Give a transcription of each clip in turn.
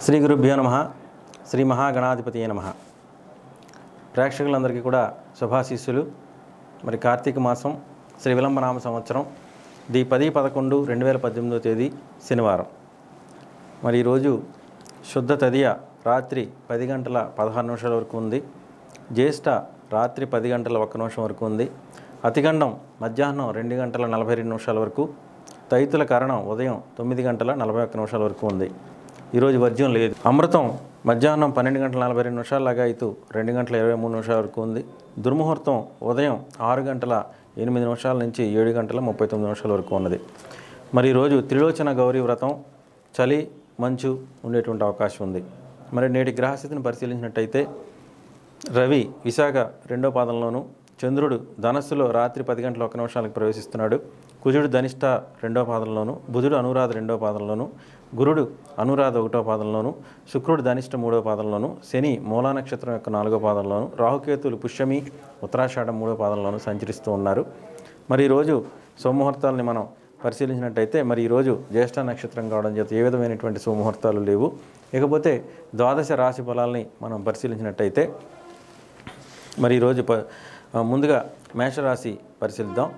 శ్రీ గురుభ్యో నమ శ్రీ మహాగణాధిపతి నమ ప్రేక్షకులందరికీ కూడా శుభాశీస్సులు మరి కార్తీక మాసం శ్రీ విలంబనామ సంవత్సరం ది పది పదకొండు రెండు వేల పద్దెనిమిదో తేదీ శనివారం మరి ఈరోజు శుద్ధ తదియ రాత్రి పది గంటల పదహారు నిమిషాల వరకు ఉంది జ్యేష్ఠ రాత్రి పది గంటల ఒక్క నిమిషం వరకు ఉంది అతిగండం మధ్యాహ్నం రెండు గంటల నలభై రెండు నిమిషాల వరకు తైతుల కరణం ఉదయం తొమ్మిది గంటల నలభై ఒక్క నిమిషాల వరకు ఉంది ఈరోజు వర్జ్యం లేదు అమృతం మధ్యాహ్నం పన్నెండు గంటల నలభై రెండు నిమిషాల లగాయితూ రెండు గంటల ఇరవై మూడు నిమిషాల వరకు ఉంది దుర్ముహూర్తం ఉదయం ఆరు గంటల ఎనిమిది నిమిషాల నుంచి ఏడు గంటల ముప్పై తొమ్మిది నిమిషాల వరకు ఉన్నది మరి ఈరోజు త్రిలోచన గౌరీ వ్రతం చలి మంచు ఉండేటువంటి అవకాశం ఉంది మరి నేటి గ్రహస్థితిని పరిశీలించినట్టయితే రవి విశాఖ రెండో పాదంలోను చంద్రుడు ధనస్సులో రాత్రి పది గంటల ఒక నిమిషాలకు ప్రవేశిస్తున్నాడు కుజుడు ధనిష్ట రెండో పాదంలోను బుధుడు అనురాధ రెండో పాదంలోను గురుడు అనురాధ ఒకటో పాదంలోను శుక్రుడు ధనిష్ట మూడో పాదంలోను శని మూలా నక్షత్రం యొక్క నాలుగో పాదంలోను రాహుకేతులు పుష్యమి ఉత్తరాషాఢం మూడో పాదంలోను సంచరిస్తూ ఉన్నారు మరి ఈరోజు సోమముహూర్తాలని మనం పరిశీలించినట్టయితే మరి ఈరోజు జ్యేష్ఠ నక్షత్రం కావడం చేత ఏ విధమైనటువంటి సుముహూర్తాలు లేవు ఇకపోతే ద్వాదశ రాశి ఫలాల్ని మనం పరిశీలించినట్టయితే మరి ఈరోజు ప ఆ, ముందుగా మేషరాశి పరిశీలిద్దాం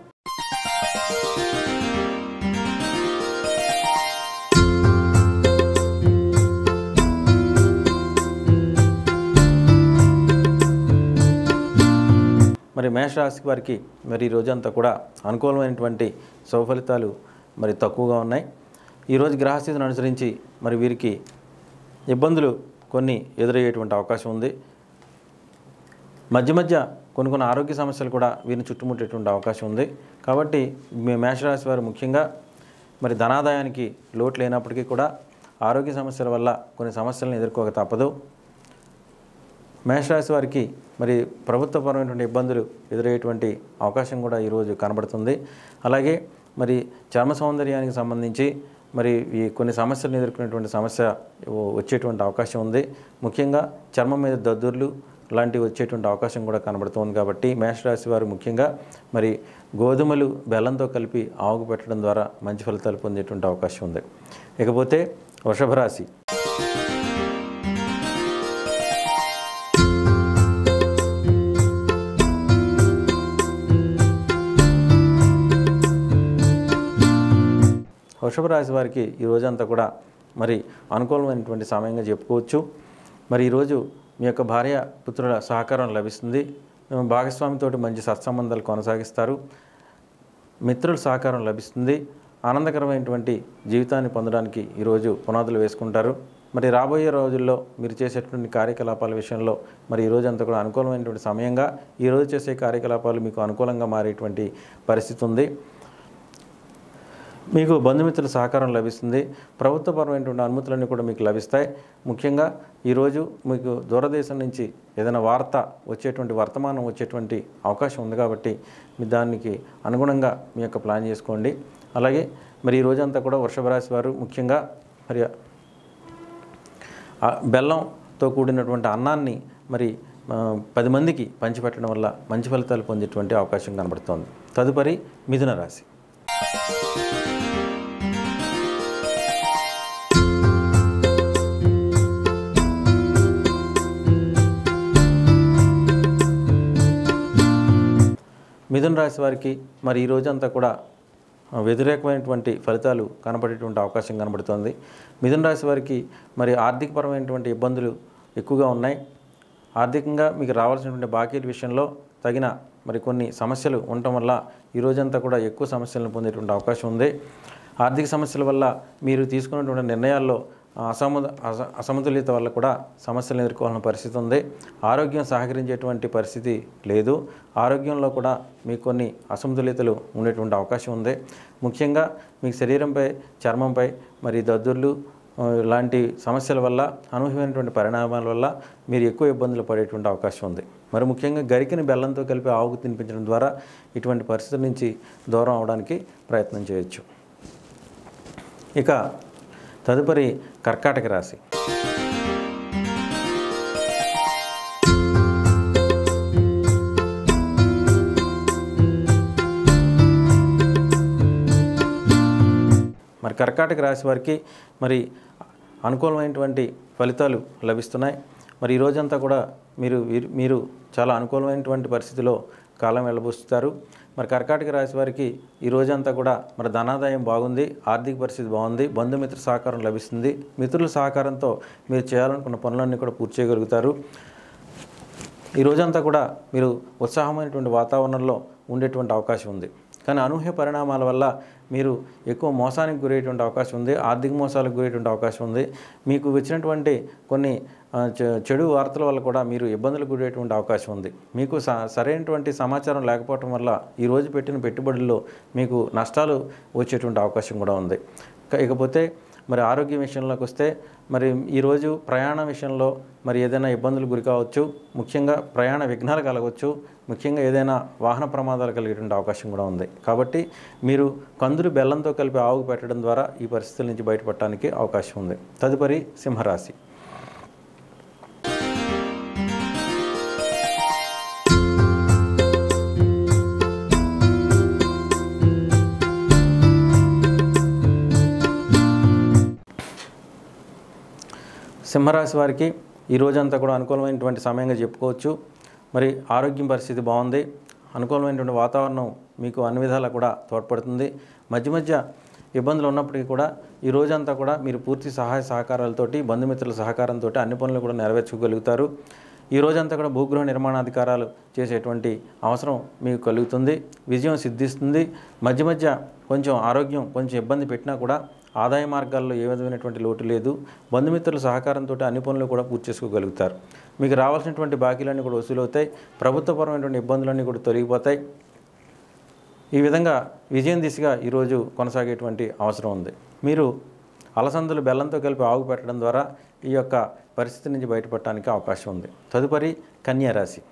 మరి మేషరాశి వారికి మరి ఈ రోజంతా కూడా అనుకూలమైనటువంటి శుభఫలితాలు మరి తక్కువగా ఉన్నాయి ఈరోజు గ్రహస్థితిని అనుసరించి మరి వీరికి ఇబ్బందులు కొన్ని ఎదురయ్యేటువంటి అవకాశం ఉంది మధ్య మధ్య కొన్ని కొన్ని ఆరోగ్య సమస్యలు కూడా వీరిని చుట్టుముట్టేటువంటి అవకాశం ఉంది కాబట్టి మీ మేషరాశి వారు ముఖ్యంగా మరి ధనాదాయానికి లోటు లేనప్పటికీ కూడా ఆరోగ్య సమస్యల వల్ల కొన్ని సమస్యలను ఎదుర్కోక తప్పదు మేషరాశి వారికి మరి ప్రభుత్వపరమైనటువంటి ఇబ్బందులు ఎదురయ్యేటువంటి అవకాశం కూడా ఈరోజు కనబడుతుంది అలాగే మరి చర్మ సౌందర్యానికి సంబంధించి మరి ఈ కొన్ని సమస్యలను ఎదుర్కొనేటువంటి సమస్య వచ్చేటువంటి అవకాశం ఉంది ముఖ్యంగా చర్మం మీద దద్దుర్లు లాంటివి వచ్చేటువంటి అవకాశం కూడా కనబడుతుంది కాబట్టి మేషరాశి వారు ముఖ్యంగా మరి గోధుమలు బెల్లంతో కలిపి ఆవుకు పెట్టడం ద్వారా మంచి ఫలితాలు పొందేటువంటి అవకాశం ఉంది ఇకపోతే వృషభ రాశి వృషభ రాశి వారికి ఈ రోజంతా కూడా మరి అనుకూలమైనటువంటి సమయంగా చెప్పుకోవచ్చు మరి ఈరోజు మీ యొక్క భార్య పుత్రుల సహకారం లభిస్తుంది భాగస్వామితోటి మంచి సత్సంబంధాలు కొనసాగిస్తారు మిత్రుల సహకారం లభిస్తుంది ఆనందకరమైనటువంటి జీవితాన్ని పొందడానికి ఈరోజు పునాదులు వేసుకుంటారు మరి రాబోయే రోజుల్లో మీరు చేసేటువంటి కార్యకలాపాల విషయంలో మరి ఈ రోజు అంతా కూడా అనుకూలమైనటువంటి సమయంగా ఈరోజు చేసే కార్యకలాపాలు మీకు అనుకూలంగా మారేటువంటి పరిస్థితి ఉంది మీకు బంధుమిత్రుల సహకారం లభిస్తుంది ప్రభుత్వపరమైనటువంటి అనుమతులన్నీ కూడా మీకు లభిస్తాయి ముఖ్యంగా ఈరోజు మీకు దూరదేశం నుంచి ఏదైనా వార్త వచ్చేటువంటి వర్తమానం వచ్చేటువంటి అవకాశం ఉంది కాబట్టి మీ దానికి అనుగుణంగా మీ యొక్క ప్లాన్ చేసుకోండి అలాగే మరి ఈ రోజంతా కూడా వృషభ రాశి వారు ముఖ్యంగా మరి ఆ బెల్లంతో కూడినటువంటి అన్నాన్ని మరి ఆ, పది మందికి పంచిపెట్టడం వల్ల మంచి ఫలితాలు పొందేటువంటి అవకాశం కనబడుతోంది తదుపరి మిథున రాశి మిథున రాశి వారికి మరి ఈ రోజంతా కూడా ఆ, వ్యతిరేకమైనటువంటి ఫలితాలు కనబడేటువంటి అవకాశం కనబడుతోంది మిథున రాశి వారికి మరి ఆర్థికపరమైనటువంటి ఇబ్బందులు ఎక్కువగా ఉన్నాయి ఆర్థికంగా మీకు రావాల్సినటువంటి బాకీల విషయంలో తగిన మరి కొన్ని సమస్యలు ఉండటం వల్ల ఈ రోజంతా కూడా ఎక్కువ సమస్యలను పొందేటువంటి అవకాశం ఉంది ఆర్థిక సమస్యల వల్ల మీరు తీసుకున్నటువంటి నిర్ణయాల్లో అసమ అస అసమతుల్యత వల్ల కూడా సమస్యలను ఎదుర్కోవాల్సిన పరిస్థితి ఉంది ఆరోగ్యం సహకరించేటువంటి పరిస్థితి లేదు ఆరోగ్యంలో కూడా మీకు కొన్ని అసమతుల్యతలు ఉండేటువంటి అవకాశం ఉంది ముఖ్యంగా మీకు శరీరంపై చర్మంపై మరి దద్దుర్లు ఆ, ఇలాంటి సమస్యల వల్ల అనూహ్యమైనటువంటి పరిణామాల వల్ల మీరు ఎక్కువ ఇబ్బందులు పడేటువంటి అవకాశం ఉంది మరి ముఖ్యంగా గరికిని బెల్లంతో కలిపి ఆవుకు తినిపించడం ద్వారా ఇటువంటి పరిస్థితుల నుంచి దూరం అవడానికి ప్రయత్నం చేయొచ్చు ఇక తదుపరి కర్కాటక రాశి మరి కర్కాటక రాశి వారికి మరి అనుకూలమైనటువంటి ఫలితాలు లభిస్తున్నాయి మరి ఈ రోజంతా కూడా మీరు వీరు- మీరు చాలా అనుకూలమైనటువంటి పరిస్థితిలో కాలం వెళ్ళబోస్తారు మరి కర్కాటక రాశి వారికి ఈ రోజంతా కూడా మరి ధనాదాయం బాగుంది ఆర్థిక పరిస్థితి బాగుంది బంధుమిత్ర సహకారం లభిస్తుంది మిత్రుల సహకారంతో మీరు చేయాలనుకున్న పనులన్నీ కూడా పూర్తి చేయగలుగుతారు ఈ రోజంతా కూడా మీరు ఉత్సాహమైనటువంటి వాతావరణంలో ఉండేటువంటి అవకాశం ఉంది కానీ అనూహ్య పరిణామాల వల్ల మీరు ఎక్కువ మోసానికి గురయ్యేటువంటి అవకాశం ఉంది ఆర్థిక మోసాలకు గురయ్యేటువంటి అవకాశం ఉంది మీకు వచ్చినటువంటి కొన్ని ఆ, చె- చెడు వార్తల వల్ల కూడా మీరు ఇబ్బందులకు గురయ్యేటువంటి అవకాశం ఉంది మీకు స సరైనటువంటి సమాచారం లేకపోవటం వల్ల ఈ రోజు పెట్టిన పెట్టుబడుల్లో మీకు నష్టాలు వచ్చేటువంటి అవకాశం కూడా ఉంది ఇక- ఇకపోతే మరి ఆరోగ్య విషయంలోకి వస్తే మరి ఈరోజు ప్రయాణ విషయంలో మరి ఏదైనా ఇబ్బందులు గురి కావచ్చు ముఖ్యంగా ప్రయాణ విఘ్నాలు కలగవచ్చు ముఖ్యంగా ఏదైనా వాహన ప్రమాదాలు కలిగేటువంటి అవకాశం కూడా ఉంది కాబట్టి మీరు కందులు బెల్లంతో కలిపి ఆవుకు పెట్టడం ద్వారా ఈ పరిస్థితుల నుంచి బయటపడటానికి అవకాశం ఉంది తదుపరి సింహరాశి సింహరాశి వారికి ఈ రోజంతా కూడా అనుకూలమైనటువంటి సమయంగా చెప్పుకోవచ్చు మరి ఆరోగ్యం పరిస్థితి బాగుంది అనుకూలమైనటువంటి వాతావరణం మీకు అన్ని విధాలా కూడా తోడ్పడుతుంది మధ్య మధ్య ఇబ్బందులు ఉన్నప్పటికీ కూడా ఈ రోజంతా కూడా మీరు పూర్తి సహాయ సహకారాలతోటి బంధుమిత్రుల సహకారంతో అన్ని పనులు కూడా నెరవేర్చుకోగలుగుతారు ఈ రోజంతా కూడా భూగృహ నిర్మాణాధికారాలు చేసేటువంటి అవసరం మీకు కలుగుతుంది విజయం సిద్ధిస్తుంది మధ్య మధ్య కొంచెం ఆరోగ్యం కొంచెం ఇబ్బంది పెట్టినా కూడా ఆదాయ మార్గాల్లో ఏ విధమైనటువంటి లోటు లేదు బంధుమిత్రుల సహకారంతో అన్ని పనులు కూడా పూర్తి చేసుకోగలుగుతారు మీకు రావాల్సినటువంటి బాకీలన్నీ కూడా వసూలవుతాయి ప్రభుత్వపరమైనటువంటి ఇబ్బందులన్నీ కూడా తొలగిపోతాయి ఈ విధంగా విజయం దిశగా ఈరోజు కొనసాగేటువంటి అవసరం ఉంది మీరు అలసందులు బెల్లంతో కలిపి ఆగు పెట్టడం ద్వారా ఈ యొక్క పరిస్థితి నుంచి బయటపడటానికి అవకాశం ఉంది తదుపరి కన్యా రాశి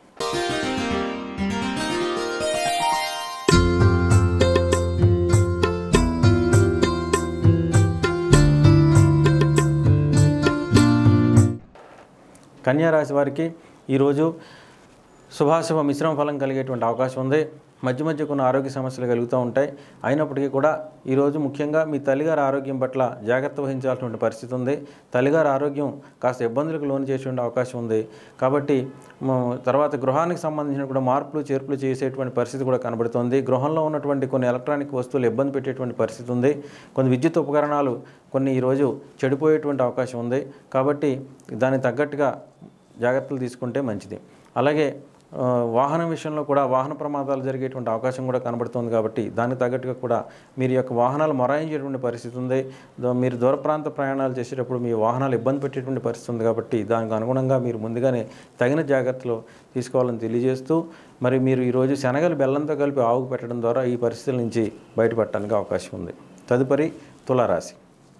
కన్యా రాశి వారికి ఈరోజు శుభాశుభ మిశ్రమ ఫలం కలిగేటువంటి అవకాశం ఉంది మధ్య మధ్య కొన్ని ఆరోగ్య సమస్యలు కలుగుతూ ఉంటాయి అయినప్పటికీ కూడా ఈరోజు ముఖ్యంగా మీ తల్లిగారి ఆరోగ్యం పట్ల జాగ్రత్త వహించాల్సినటువంటి పరిస్థితి ఉంది తల్లిగారి ఆరోగ్యం కాస్త ఇబ్బందులకు లోను చేసే అవకాశం ఉంది కాబట్టి మ, తర్వాత గృహానికి సంబంధించిన కూడా మార్పులు చేర్పులు చేసేటువంటి పరిస్థితి కూడా కనబడుతుంది గృహంలో ఉన్నటువంటి కొన్ని ఎలక్ట్రానిక్ వస్తువులు ఇబ్బంది పెట్టేటువంటి పరిస్థితి ఉంది కొన్ని విద్యుత్ ఉపకరణాలు కొన్ని ఈరోజు చెడిపోయేటువంటి అవకాశం ఉంది కాబట్టి దానికి తగ్గట్టుగా జాగ్రత్తలు తీసుకుంటే మంచిది అలాగే ఆ, వాహనం విషయంలో కూడా వాహన ప్రమాదాలు జరిగేటువంటి అవకాశం కూడా కనబడుతుంది కాబట్టి దానికి తగ్గట్టుగా కూడా మీరు యొక్క వాహనాలు మొరాయించేటువంటి పరిస్థితి ఉంది దో- మీరు దూర ప్రాంత ప్రయాణాలు చేసేటప్పుడు మీ వాహనాలు ఇబ్బంది పెట్టేటువంటి పరిస్థితి ఉంది కాబట్టి దానికి అనుగుణంగా మీరు ముందుగానే తగిన జాగ్రత్తలు తీసుకోవాలని తెలియజేస్తూ మరి మీరు ఈరోజు శనగలు బెల్లంతో కలిపి ఆవుకు పెట్టడం ద్వారా ఈ పరిస్థితుల నుంచి బయటపడటానికి అవకాశం ఉంది తదుపరి తులారాశి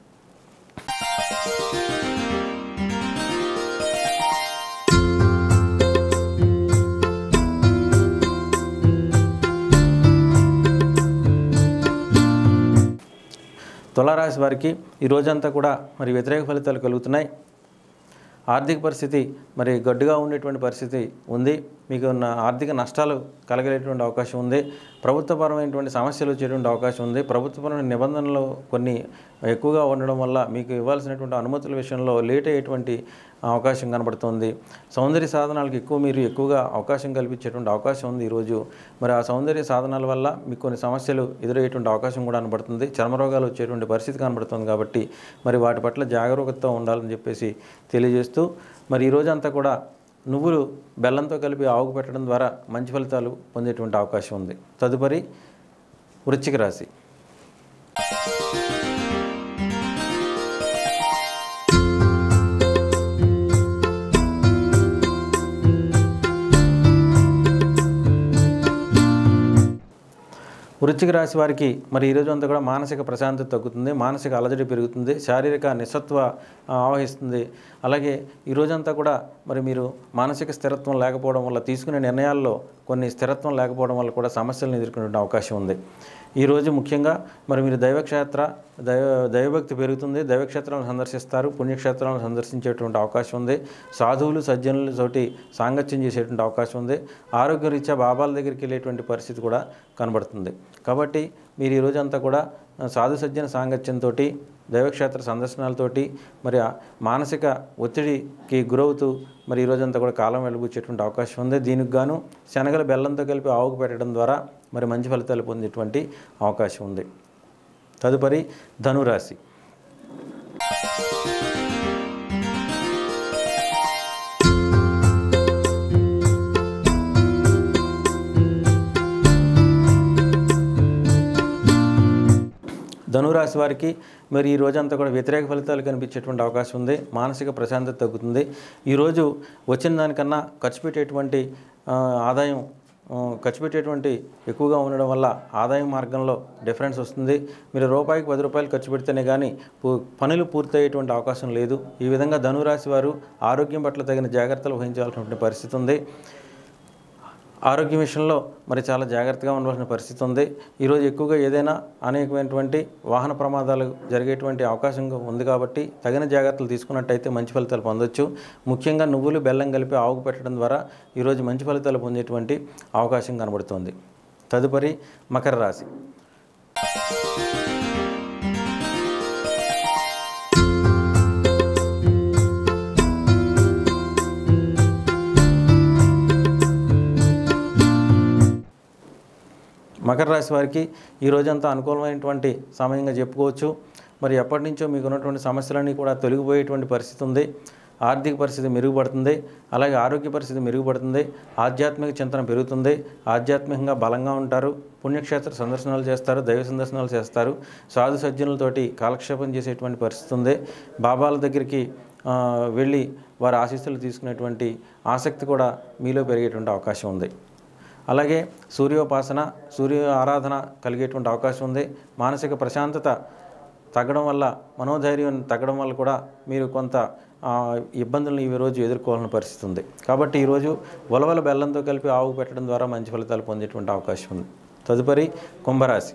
తులారాశి వారికి ఈ రోజంతా కూడా మరి వ్యతిరేక ఫలితాలు కలుగుతున్నాయి ఆర్థిక పరిస్థితి మరి గడ్డుగా ఉండేటువంటి పరిస్థితి ఉంది మీకు ఉన్న ఆర్థిక నష్టాలు కలగలేటువంటి అవకాశం ఉంది ప్రభుత్వపరమైనటువంటి సమస్యలు వచ్చేటువంటి అవకాశం ఉంది ప్రభుత్వపరమైన నిబంధనలు కొన్ని ఎక్కువగా ఉండడం వల్ల మీకు ఇవ్వాల్సినటువంటి అనుమతుల విషయంలో లేట్ అయ్యేటువంటి అవకాశం కనబడుతుంది సౌందర్య సాధనాలకు ఎక్కువ మీరు ఎక్కువగా అవకాశం కల్పించేటువంటి అవకాశం ఉంది ఈరోజు మరి ఆ సౌందర్య సాధనాల వల్ల మీకు కొన్ని సమస్యలు ఎదురయ్యేటువంటి అవకాశం కూడా కనబడుతుంది చర్మ రోగాలు వచ్చేటువంటి పరిస్థితి కనబడుతుంది కాబట్టి మరి వాటి పట్ల జాగరూకతతో ఉండాలని చెప్పేసి తెలియజేస్తూ మరి ఈ రోజంతా కూడా నువ్వులు బెల్లంతో కలిపి ఆవుకు పెట్టడం ద్వారా మంచి ఫలితాలు పొందేటువంటి అవకాశం ఉంది తదుపరి వృశ్చిక రాశి వృశ్చిక రాశి వారికి మరి ఈ రోజు అంతా కూడా మానసిక ప్రశాంతత తగ్గుతుంది మానసిక అలజడి పెరుగుతుంది శారీరక నిస్సత్వ ఆ, ఆవహిస్తుంది అలాగే ఈ రోజంతా కూడా మరి మీరు మానసిక స్థిరత్వం లేకపోవడం వల్ల తీసుకునే నిర్ణయాల్లో కొన్ని స్థిరత్వం లేకపోవడం వల్ల కూడా సమస్యలను ఎదుర్కొనే అవకాశం ఉంది ఈరోజు ముఖ్యంగా మరి మీరు దైవక్షేత్ర దైవ దైవభక్తి పెరుగుతుంది దైవక్షేత్రాలను సందర్శిస్తారు పుణ్యక్షేత్రాలను సందర్శించేటువంటి అవకాశం ఉంది సాధువులు సజ్జనులతోటి సాంగత్యం చేసేటువంటి అవకాశం ఉంది ఆరోగ్యరీత్యా బాబాల దగ్గరికి వెళ్ళేటువంటి పరిస్థితి కూడా కనబడుతుంది కాబట్టి మీరు ఈ రోజంతా కూడా సాధు సజ్జన సాంగత్యంతో దైవక్షేత్ర సందర్శనాలతోటి మరి ఆ మానసిక ఒత్తిడికి గురవుతూ మరి ఈ రోజంతా కూడా కాలం వెలుగుచ్చేటువంటి అవకాశం ఉంది దీనికి గాను శనగల బెల్లంతో కలిపి ఆవుకు పెట్టడం ద్వారా మరి మంచి ఫలితాలు పొందేటువంటి అవకాశం ఉంది తదుపరి ధనురాశి ధనురాశి వారికి మరి ఈ రోజంతా కూడా వ్యతిరేక ఫలితాలు కనిపించేటువంటి అవకాశం ఉంది మానసిక ప్రశాంతత తగ్గుతుంది ఈరోజు వచ్చిన దానికన్నా ఖర్చు పెట్టేటువంటి ఆ, ఆదాయం ఆ, ఖర్చు పెట్టేటువంటి ఎక్కువగా ఉండడం వల్ల ఆదాయం మార్గంలో డిఫరెన్స్ వస్తుంది మీరు రూపాయికి పది రూపాయలు ఖర్చు పెడితేనే కానీ పూ- పనులు పూర్తయ్యేటువంటి అవకాశం లేదు ఈ విధంగా ధనురాశి వారు ఆరోగ్యం పట్ల తగిన జాగ్రత్తలు వహించాల్సినటువంటి పరిస్థితి ఉంది ఆరోగ్యం విషయంలో మరి చాలా జాగ్రత్తగా ఉండవలసిన పరిస్థితి ఉంది ఈరోజు ఎక్కువగా ఏదైనా అనేకమైనటువంటి వాహన ప్రమాదాలు జరిగేటువంటి అవకాశం ఉంది కాబట్టి తగిన జాగ్రత్తలు తీసుకున్నట్టయితే మంచి ఫలితాలు పొందొచ్చు ముఖ్యంగా నువ్వులు బెల్లం కలిపి ఆవుకు పెట్టడం ద్వారా ఈరోజు మంచి ఫలితాలు పొందేటువంటి అవకాశం కనబడుతుంది తదుపరి మకర రాశి మకర రాశి వారికి ఈ రోజంతా అనుకూలమైనటువంటి సమయంగా చెప్పుకోవచ్చు మరి ఎప్పటి నుంచో మీకు ఉన్నటువంటి సమస్యలన్నీ కూడా తొలగిపోయేటువంటి పరిస్థితి ఉంది ఆర్థిక పరిస్థితి మెరుగుపడుతుంది అలాగే ఆరోగ్య పరిస్థితి మెరుగుపడుతుంది ఆధ్యాత్మిక చింతన పెరుగుతుంది ఆధ్యాత్మికంగా బలంగా ఉంటారు పుణ్యక్షేత్ర సందర్శనాలు చేస్తారు దైవ సందర్శనాలు చేస్తారు సాధు సజ్జనులతోటి కాలక్షేపం చేసేటువంటి పరిస్థితి ఉంది బాబాల దగ్గరికి ఆ, వెళ్ళి వారి ఆశీస్సులు తీసుకునేటువంటి ఆసక్తి కూడా మీలో పెరిగేటువంటి అవకాశం ఉంది అలాగే సూర్యోపాసన సూర్య ఆరాధన కలిగేటువంటి అవకాశం ఉంది మానసిక ప్రశాంతత తగ్గడం వల్ల మనోధైర్యం తగ్గడం వల్ల కూడా మీరు కొంత ఆ, ఇబ్బందులను ఈ రోజు ఎదుర్కోవాల్సిన పరిస్థితి ఉంది కాబట్టి ఈరోజు ఉలవల బెల్లంతో కలిపి ఆవుకు పెట్టడం ద్వారా మంచి ఫలితాలు పొందేటువంటి అవకాశం ఉంది తదుపరి కుంభరాశి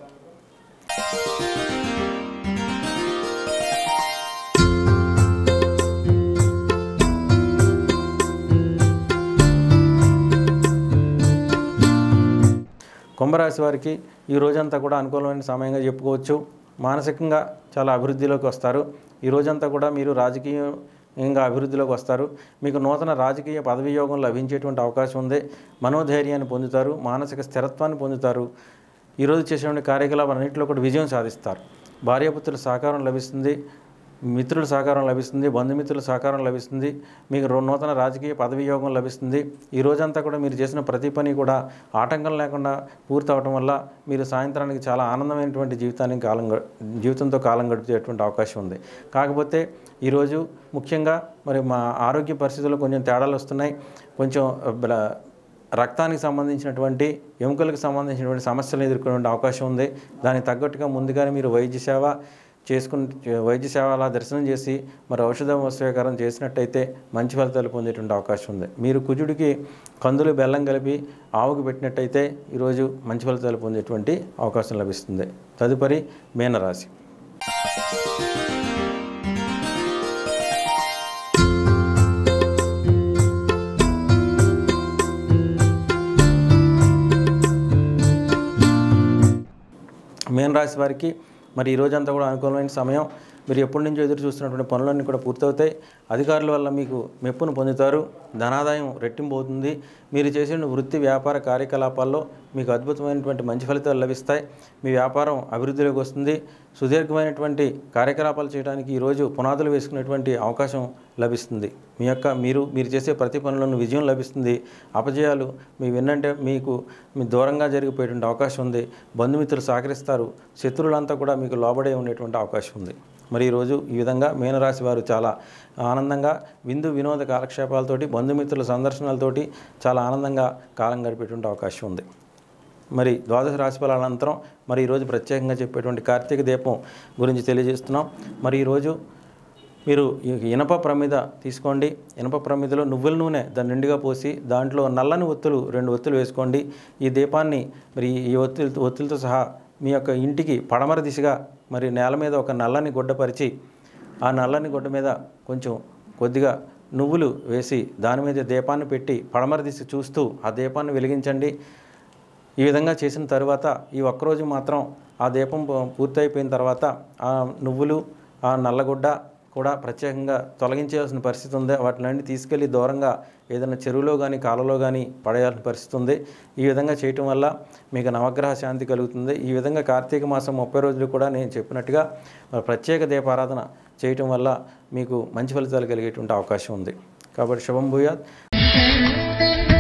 కుంభరాశి వారికి ఈ రోజంతా కూడా అనుకూలమైన సమయంగా చెప్పుకోవచ్చు మానసికంగా చాలా అభివృద్ధిలోకి వస్తారు ఈ రోజంతా కూడా మీరు రాజకీయంగా అభివృద్ధిలోకి వస్తారు మీకు నూతన రాజకీయ పదవి యోగం లభించేటువంటి అవకాశం ఉంది మనోధైర్యాన్ని పొందుతారు మానసిక స్థిరత్వాన్ని పొందుతారు ఈరోజు చేసేటువంటి కార్యకలాపాలన్నింటిలో కూడా విజయం సాధిస్తారు భార్యాపుత్రుల సహకారం లభిస్తుంది మిత్రుల సహకారం లభిస్తుంది బంధుమిత్రుల సహకారం లభిస్తుంది మీకు రో- నూతన రాజకీయ పదవి యోగం లభిస్తుంది ఈ రోజంతా కూడా మీరు చేసిన ప్రతి పని కూడా ఆటంకం లేకుండా పూర్తి అవడం వల్ల మీరు సాయంత్రానికి చాలా ఆనందమైనటువంటి జీవితానికి కాలం గ- జీవితంతో కాలం గడిపేటువంటి అవకాశం ఉంది కాకపోతే ఈరోజు ముఖ్యంగా మరి మా ఆరోగ్య పరిస్థితుల్లో కొంచెం తేడాలు వస్తున్నాయి కొంచెం బల- రక్తానికి సంబంధించినటువంటి ఎముకలకు సంబంధించినటువంటి సమస్యలను ఎదుర్కొనే అవకాశం ఉంది దానికి తగ్గట్టుగా ముందుగానే మీరు వైద్య సేవ చేసుకుని వైద్య సేవల దర్శనం చేసి మరి ఔషధ స్వీకారం చేసినట్టయితే మంచి ఫలితాలు పొందేటువంటి అవకాశం ఉంది మీరు కుజుడికి కందులు బెల్లం కలిపి ఆవుకు పెట్టినట్టయితే ఈరోజు మంచి ఫలితాలు పొందేటువంటి అవకాశం లభిస్తుంది తదుపరి మీనరాశి మీన రాశి వారికి మరి ఈ రోజంతా కూడా అనుకూలమైన సమయం మీరు ఎప్పటి నుంచో ఎదురు చూస్తున్నటువంటి పనులన్నీ కూడా పూర్తవుతాయి అధికారుల వల్ల మీకు మెప్పును పొందుతారు ధనాదాయం రెట్టింపు అవుతుంది మీరు చేసిన వృత్తి వ్యాపార కార్యకలాపాల్లో మీకు అద్భుతమైనటువంటి మంచి ఫలితాలు లభిస్తాయి మీ వ్యాపారం అభివృద్ధిలోకి వస్తుంది సుదీర్ఘమైనటువంటి కార్యకలాపాలు చేయడానికి ఈరోజు పునాదులు వేసుకునేటువంటి అవకాశం లభిస్తుంది మీ యొక్క మీరు మీరు చేసే ప్రతి పనులను విజయం లభిస్తుంది అపజయాలు మీ విన్నంటే మీకు మీ దూరంగా జరిగిపోయేటువంటి అవకాశం ఉంది బంధుమిత్రులు సహకరిస్తారు శత్రువులంతా కూడా మీకు లోబడే ఉండేటువంటి అవకాశం ఉంది మరి ఈరోజు ఈ విధంగా మీనరాశి వారు చాలా ఆనందంగా విందు వినోద కాలక్షేపాలతోటి బంధుమిత్రుల సందర్శనాలతోటి చాలా ఆనందంగా కాలం గడిపేటువంటి అవకాశం ఉంది మరి ద్వాదశ రాశి ఫలాల అనంతరం మరి ఈరోజు ప్రత్యేకంగా చెప్పేటువంటి కార్తీక దీపం గురించి తెలియజేస్తున్నాం మరి ఈరోజు మీరు ఈ ఇనప ప్రమిద తీసుకోండి ఇనప ప్రమిదలో నువ్వుల నూనె దాన్ని నిండుగా పోసి దాంట్లో నల్లని ఒత్తులు రెండు ఒత్తులు వేసుకోండి ఈ దీపాన్ని మరి ఈ ఒత్తులతో ఒత్తులతో సహా మీ యొక్క ఇంటికి పడమర దిశగా మరి నేల మీద ఒక నల్లని గుడ్డపరిచి ఆ నల్లని గుడ్డ మీద కొంచెం కొద్దిగా నువ్వులు వేసి దాని మీద దీపాన్ని పెట్టి పడమర దిశ చూస్తూ ఆ దీపాన్ని వెలిగించండి ఈ విధంగా చేసిన తర్వాత ఈ ఒక్కరోజు మాత్రం ఆ దీపం పూ- పూర్తయిపోయిన తర్వాత ఆ నువ్వులు ఆ నల్లగుడ్డ కూడా ప్రత్యేకంగా తొలగించేయాల్సిన పరిస్థితి ఉంది వాటిని తీసుకెళ్ళి దూరంగా ఏదైనా చెరువులో కానీ కాలలో కానీ పడేయాల్సిన పరిస్థితి ఉంది ఈ విధంగా చేయటం వల్ల మీకు నవగ్రహ శాంతి కలుగుతుంది ఈ విధంగా కార్తీక మాసం ముప్పై రోజులు కూడా నేను చెప్పినట్టుగా మరి ప్రత్యేక దీపారాధన చేయటం వల్ల మీకు మంచి ఫలితాలు కలిగేటువంటి అవకాశం ఉంది కాబట్టి శుభం భూయాత్